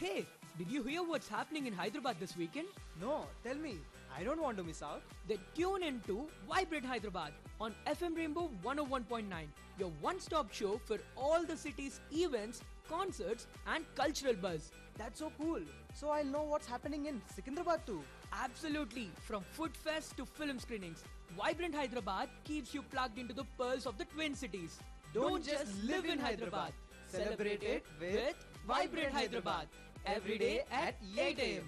Hey, did you hear what's happening in Hyderabad this weekend? No, tell me. I don't want to miss out. Then tune in to Vibrate Hyderabad on FM Rainbow 101.9, your one stop show for all the city's events, concerts, and cultural buzz. That's so cool. So I'll know what's happening in Secunderabad too. Absolutely, from food fest to film screenings, Vibrant Hyderabad keeps you plugged into the pearls of the Twin Cities. Don't, just live in Hyderabad. Celebrate it with Vibrant Hyderabad every day at 8 a.m.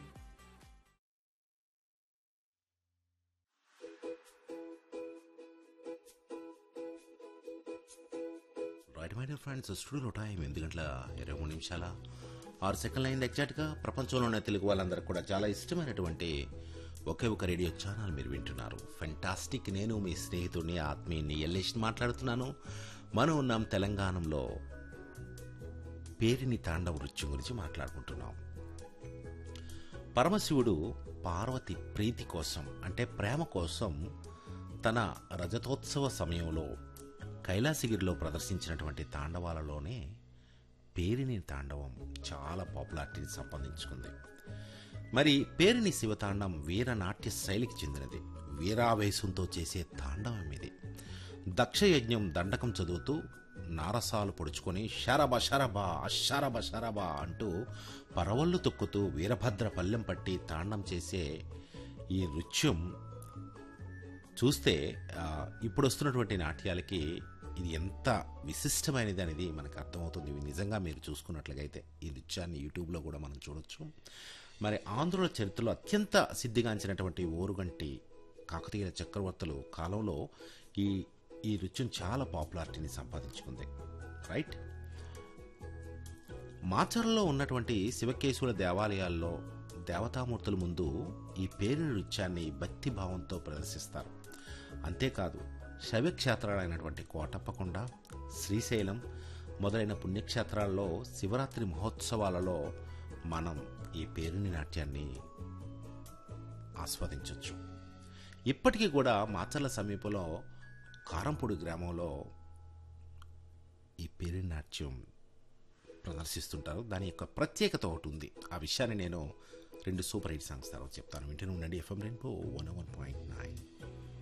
Right my dear friends స్టూడియోలో time ఎనిమిది గంటల ఇరవై మూడు నిమిషాల ఆరు సెకండ్లు అయింది ఎగ్జాక్ట్గా ప్రపంచంలోనే తెలుగు వాళ్ళందరికీ కూడా చాలా ఇష్టమైనటువంటి ఒకే ఒక రేడియో ఛానల్ మీరు వింటున్నారు ఫెంటాస్టిక్ నేను మీ స్నేహితుడిని ఆత్మీయుని ఎల్లేష్ మాట్లాడుతున్నాను మనం ఉన్నాం తెలంగాణలో పేరిని తాండవ నృత్యం గురించి మాట్లాడుకుంటున్నాం పరమశివుడు పార్వతి ప్రీతి కోసం అంటే ప్రేమ కోసం తన రజతోత్సవ సమయంలో కైలాసగిరిలో ప్రదర్శించినటువంటి తాండవాలలోనే పేరిని తాండవం చాలా పాపులారిటీని సంపాదించుకుంది మరి పేరిని శివతాండం వీరనాట్య శైలికి చెందినది వీరావేశంతో చేసే తాండవం ఇది దక్షయజ్ఞం దండకం చదువుతూ నారసాలు పొడుచుకొని షరబ షరబ అషరబ షరబ అంటూ పరవళ్ళు తొక్కుతూ వీరభద్ర పల్లెం పట్టి తాండం చేసే ఈ నృత్యం చూస్తే ఆ, ఇప్పుడు వస్తున్నటువంటి నాట్యాలకి ఇది ఎంత విశిష్టమైనది అనేది మనకు అర్థమవుతుంది ఇవి నిజంగా మీరు చూసుకున్నట్లయితే ఈ నృత్యాన్ని యూట్యూబ్లో కూడా మనం చూడొచ్చు మరి ఆంధ్రుల చరిత్రలో అత్యంత సిద్ధిగాంచినటువంటి ఓరుగంటి కాకతీయ చక్రవర్తులు కాలంలో ఈ ఈ నృత్యం చాలా పాపులారిటీని సంపాదించుకుంది రైట్ మాచర్లో ఉన్నటువంటి శివకేశవుల దేవాలయాల్లో దేవతామూర్తుల ముందు ఈ పేరు నృత్యాన్ని భక్తి భావంతో ప్రదర్శిస్తారు అంతేకాదు శైవక్షేత్రాలైనటువంటి కోటప్పకొండ శ్రీశైలం మొదలైన పుణ్యక్షేత్రాల్లో శివరాత్రి మహోత్సవాలలో మనం ఈ పేరుని నాట్యాన్ని ఆస్వాదించవచ్చు ఇప్పటికీ కూడా మాచర్ల సమీపంలో కారంపొడి గ్రామంలో ఈ పేరు నాట్యం ప్రదర్శిస్తుంటారు దాని యొక్క ప్రత్యేకత ఒకటి ఉంది ఆ విషయాన్ని నేను రెండు సూపర్ హిట్ సాంగ్స్ తర్వాత చెప్తాను వింటూనే ఉండండి FM Rainbow one one point nine